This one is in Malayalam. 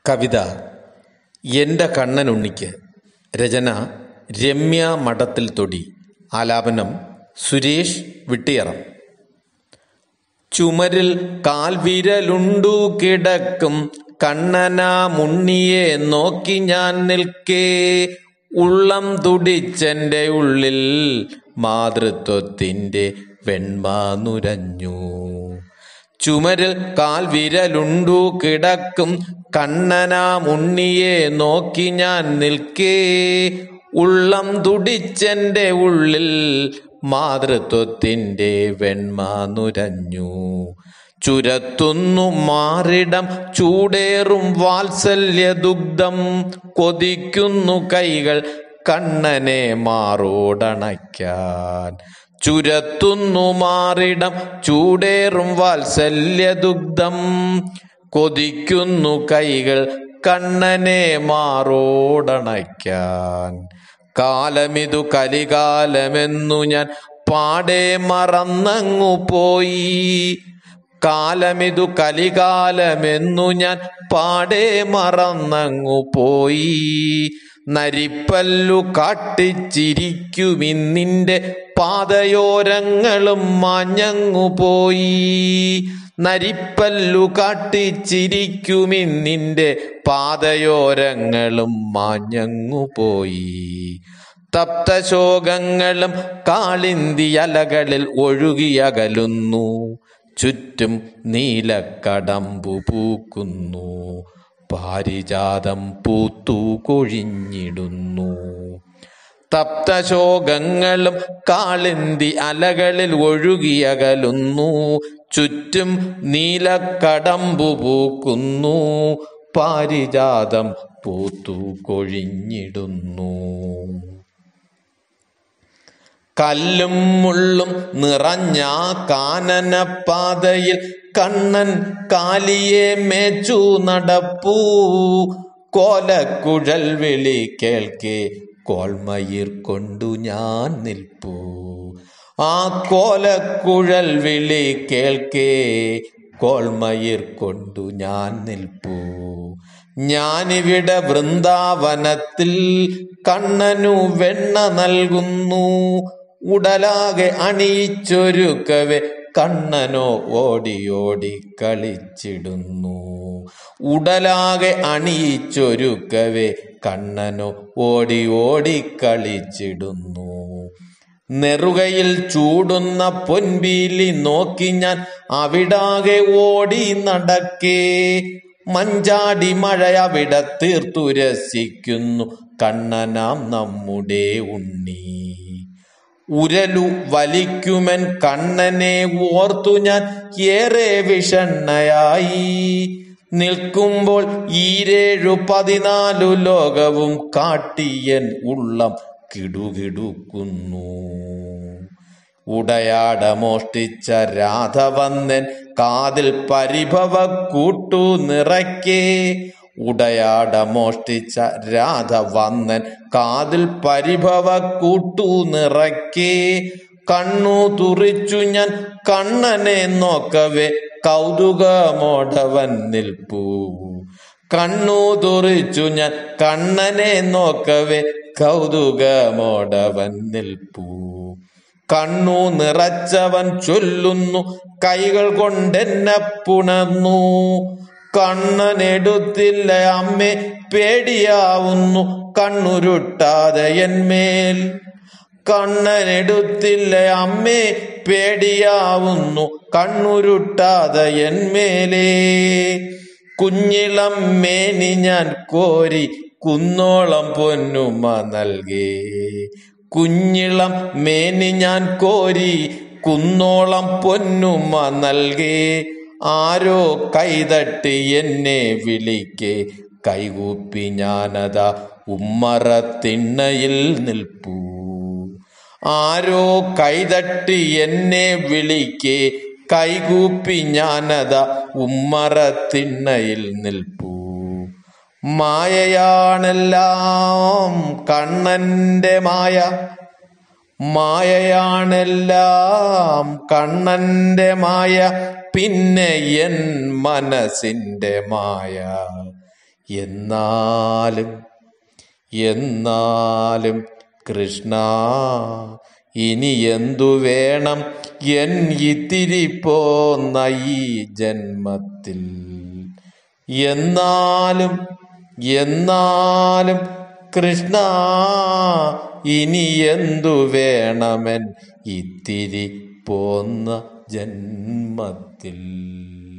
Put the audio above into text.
കവിത എൻ്റെ കണ്ണനുണ്ണിക്ക് രചന രമ്യ മഠത്തിൽ തൊടി ആലാപനം സുരേഷ് വിട്ടിയറം ചുമരിൽ കാൽവിരലുണ്ടു കിടക്കും കണ്ണനാമുണ്ണിയെ നോക്കി ഞാൻ നിൽക്കേ ഉള്ളം തുടിച്ചെന്റെ ഉള്ളിൽ മാതൃത്വത്തിൻ്റെ വെണ്മ നുരഞ്ഞു ചുമരിൽ കാൽവിരലുണ്ടു കിടക്കും കണ്ണനാമുണ്ണിയെ നോക്കി ഞാൻ നിൽക്കേ ഉള്ളം തുടിച്ചെന്റെ ഉള്ളിൽ മാതൃത്വത്തിൻ്റെ വെണ്മ നുരഞ്ഞു ചുരത്തുന്നു മാറിടം ചൂടേറും വാത്സല്യദുഗ്ധം കൊതിക്കുന്നു കൈകൾ കണ്ണനെ മാറോടണയ്ക്കാൻ ചുരത്തുന്നു മാറിടം ചൂടേറും വാത്സല്യദുഗ്ധം കൊതിക്കുന്നു കൈകൾ കണ്ണനെ മാറോടണയ്ക്കാൻ കാലമിതു കലികാലമെന്നു ഞാൻ പാടെ മറന്നങ്ങു പോയി കാലമിതു കലികാലമെന്നു ഞാൻ പാടെ മറന്നങ്ങു പോയി നരിപ്പല്ലു കാട്ടിച്ചിരിക്കുമിന്നിൻ്റെ പാതയോരങ്ങളും മാഞ്ഞങ്ങു പോയി നരിപ്പല്ലു കാട്ടിച്ചിരിക്കുമിന്നിൻ്റെ പാതയോരങ്ങളും മാഞ്ഞങ്ങു പോയി തപ്തശോകങ്ങളും കാളിന്തി അലകളിൽ ഒഴുകിയകലുന്നു ചുറ്റും നീലക്കടമ്പു പൂക്കുന്നു പാരിജാതം പൂത്തു കൊഴിഞ്ഞിടുന്നു തപ്തശോകങ്ങളും കാളിന്തി അലകളിൽ ഒഴുകിയകലുന്നു ചുറ്റും നീലക്കടമ്പു പൂക്കുന്നു പാരിജാതം പൂത്തു കൊഴിഞ്ഞിടുന്നു കല്ലും മുള്ളും നിറഞ്ഞ കാനനപ്പാതയിൽ കണ്ണൻ കാലിയെ മേച്ചു നടപ്പൂ കോലക്കുഴൽ വിളി കേൾക്കെ കോൾമയിർ കൊണ്ടു ഞാൻ നിൽപ്പൂ ആ കോലക്കുഴൽ വിളി കേൾക്കെ കോൾമയിർ കൊണ്ടു ഞാൻ നിൽപ്പൂ ഞാനിവിടെ വൃന്ദാവനത്തിൽ കണ്ണനു വെണ്ണ നൽകുന്നു ഉടലാകെ അണിയിച്ചൊരുക്കവെ കണ്ണനോ ഓടി ഓടി കളിച്ചിടുന്നു ഉടലാകെ അണിയിച്ചൊരുക്കവെ കണ്ണനോ ഓടി ഓടി കളിച്ചിടുന്നു നെറുകയിൽ ചൂടുന്ന പൊൻപീലി നോക്കി ഞാൻ അവിടാകെ ഓടി നടക്കേ മഞ്ചാടി മഴ അവിടെ തീർത്തു രസിക്കുന്നു കണ്ണനാം നമ്മുടെ ഉണ്ണി ഉരലു വലിക്കുമൻ കണ്ണനെ ഓർത്തു ഞാൻ ഏറെ വിഷണ്ണയായി നിൽക്കുമ്പോൾ ഈരേഴു പതിനാലു ലോകവും കാട്ടിയൻ ഉള്ളം കിടുകിടുക്കുന്നു ഉടയാട മോഷ്ടിച്ച രാധവന്നൻ കാതിൽ പരിഭവ കൂട്ടു നിറയ്ക്കേ ഉടയാട മോഷ്ടിച്ച രാധവന്നൻ കാതിൽ പരിഭവ കൂട്ടു നിറയ്ക്കേ കണ്ണു തുറിച്ചു ഞാൻ കണ്ണനെ നോക്കവേ കൗതുകമോടവൻ നിൽപ്പൂ കണ്ണു തുറിച്ചു ഞാൻ കണ്ണനെ നോക്കവേ കൗതുകമോടവൻ നിൽപ്പൂ കണ്ണു നിറച്ചവൻ ചൊല്ലുന്നു കൈകൾ കൊണ്ടെന്നെ പുണർന്നു കണ്ണനെടുത്തില്ല അമ്മേ പേടിയാവുന്നു കണ്ണുരുട്ടാതെ എന്മേൽ കണ്ണനെടുത്തില്ല അമ്മേ പേടിയാവുന്നു കണ്ണുരുട്ടാതെ എന്മേലേ കുഞ്ഞിളം മേനി ഞാൻ കോരി കുന്നോളം പൊന്നുമ നൽകേ കുഞ്ഞിളം മേനി ഞാൻ കോരി കുന്നോളം പൊന്നുമ നൽകേ ആരോ കൈതട്ടി എന്നെ വിളിക്കെ കൈകൂപ്പി ഞാനതാ ഉമ്മറത്തിണ്ണയിൽ നിൽപ്പൂ ആരോ കൈതട്ടി എന്നെ വിളിക്കെ കൈകൂപ്പി ഞാനതാ ഉമ്മറത്തിണ്ണയിൽ നിൽപ്പൂ മായയാണെല്ലാം കണ്ണന്റെ മായ മായയാണെല്ലാം കണ്ണന്റെ മായ പിന്നെ എൻ മനസ്സിന്റെ മായ എന്നാലും എന്നാലും കൃഷ്ണ ഇനി എന്തു വേണം എൻ ഇത്തിരി പോന്ന ഈ ജന്മത്തിൽ എന്നാലും എന്നാലും കൃഷ്ണ ഇനി എന്തു വേണമെൻ ഇത്തിരി പോന്ന ജന്മത്തിൽ